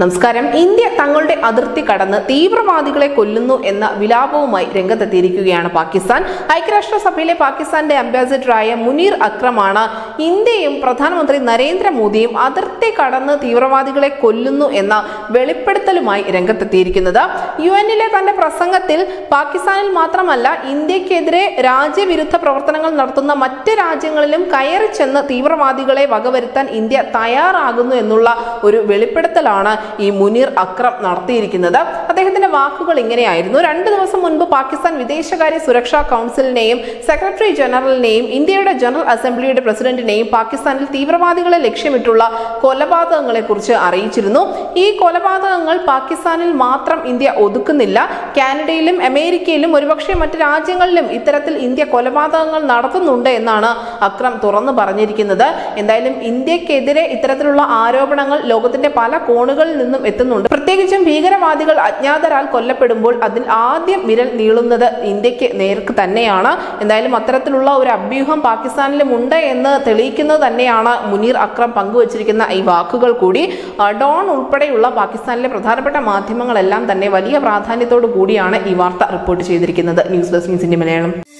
നമസ്കാരം ഇന്ത്യ തങ്ങളുടെ അതിർത്തി കടന്ന് തീവ്രവാദികളെ കൊല്ലുന്നു എന്ന വിലാപവുമായി രംഗത്തെത്തിയിരിക്കുകയാണ് പാകിസ്ഥാൻ ഐക്യരാഷ്ട്രസഭയിലെ പാകിസ്ഥാന്റെ അംബാസിഡറായ മുനീർ അക്രമാണ് ഇന്ത്യയും പ്രധാനമന്ത്രി നരേന്ദ്രമോദിയും അതിർത്തി കടന്ന് തീവ്രവാദികളെ കൊല്ലുന്നു എന്ന വെളിപ്പെടുത്തലുമായി രംഗത്തെത്തിയിരിക്കുന്നത് യു എന്നിലെ തന്റെ പ്രസംഗത്തിൽ പാകിസ്ഥാനിൽ മാത്രമല്ല ഇന്ത്യക്കെതിരെ രാജ്യവിരുദ്ധ പ്രവർത്തനങ്ങൾ നടത്തുന്ന മറ്റ് രാജ്യങ്ങളിലും കയറി ചെന്ന് തീവ്രവാദികളെ വകവരുത്താൻ ഇന്ത്യ തയ്യാറാകുന്നു എന്നുള്ള ഒരു വെളിപ്പെടുത്തലാണ് ഈ മുനീർ അക്രം നടത്തിയിരിക്കുന്നത് അദ്ദേഹത്തിന്റെ വാക്കുകൾ ഇങ്ങനെയായിരുന്നു രണ്ട് ദിവസം മുൻപ് പാകിസ്ഥാൻ വിദേശകാര്യ സുരക്ഷാ കൗൺസിലിനെയും സെക്രട്ടറി ജനറലിനെയും ഇന്ത്യയുടെ ജനറൽ അസംബ്ലിയുടെ പ്രസിഡന്റിനെയും പാകിസ്ഥാനിൽ തീവ്രവാദികളെ ലക്ഷ്യമിട്ടുള്ള കൊലപാതകങ്ങളെ കുറിച്ച് അറിയിച്ചിരുന്നു ഈ കൊലപാതകങ്ങൾ പാകിസ്ഥാനിൽ മാത്രം ഇന്ത്യ ഒതുക്കുന്നില്ല കാനഡയിലും അമേരിക്കയിലും ഒരുപക്ഷെ മറ്റ് രാജ്യങ്ങളിലും ഇത്തരത്തിൽ ഇന്ത്യ കൊലപാതകങ്ങൾ നടത്തുന്നുണ്ട് എന്നാണ് അക്രം തുറന്നു പറഞ്ഞിരിക്കുന്നത് എന്തായാലും ഇന്ത്യക്കെതിരെ ഇത്തരത്തിലുള്ള ആരോപണങ്ങൾ ലോകത്തിന്റെ പല കോണുകളിൽ നിന്നും എത്തുന്നുണ്ട് പ്രത്യേകിച്ചും ഭീകരവാദികൾ അജ്ഞാതരാൽ കൊല്ലപ്പെടുമ്പോൾ അതിൽ ആദ്യം വിരൽ നീളുന്നത് ഇന്ത്യക്ക് നേർക്ക് തന്നെയാണ് എന്തായാലും അത്തരത്തിലുള്ള ഒരു അഭ്യൂഹം പാകിസ്ഥാനിലും ഉണ്ട് എന്ന് തെളിയിക്കുന്നത് തന്നെയാണ് മുനീർ അക്രം പങ്കുവച്ചിരിക്കുന്ന ഈ വാക്കുകൾ കൂടി ആ, ഡോൺ ഉൾപ്പെടെയുള്ള പാകിസ്ഥാനിലെ പ്രധാനപ്പെട്ട മാധ്യമങ്ങളെല്ലാം തന്നെ വലിയ പ്രാധാന്യത്തോടു കൂടിയാണ് ഈ വാർത്ത റിപ്പോർട്ട് ചെയ്തിരിക്കുന്നത് ന്യൂസ് ഡെസ്ക് ന്യൂസിന്റെ മലയാളം